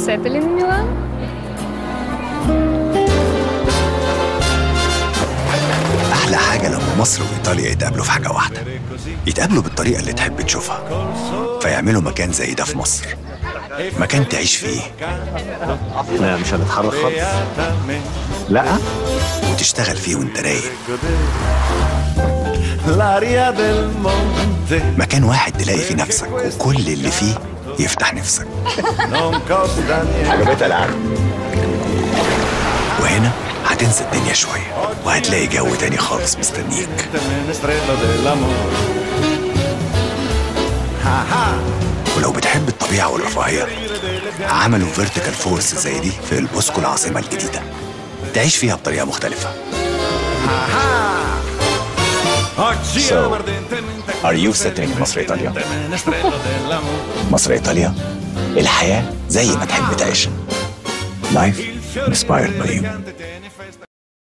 Zeppelin in Milan? أحلى حاجة لما مصر وإيطاليا يتقابلوا في حاجة واحدة يتقابلوا بالطريقة اللي تحب تشوفها فيعملوا مكان زي ده في مصر مكان تعيش فيه لا مش هنتحرك خالص لا وتشتغل فيه وانت رايق L'aria del monte مكان واحد تلاقي فيه نفسك وكل اللي فيه يفتح نفسك non costa niente. عجبتها القعده وهنا هتنسى الدنيا شوية وهتلاقي جو تاني خالص مستنيك Menestrello dell'amore. Ah ah. ولو بتحب الطبيعة والرفاهية عملوا فيرتيكال فورس زي دي في البوسكو العاصمة الجديدة تعيش فيها بطريقة مختلفة Oggi So, amo ardentemente are you setting مصر إيطاليا؟ Menestrello dell'amore. مصر إيطاليا الحياة زي ما تحب تعيشها Life inspired by you Elegante tieni festa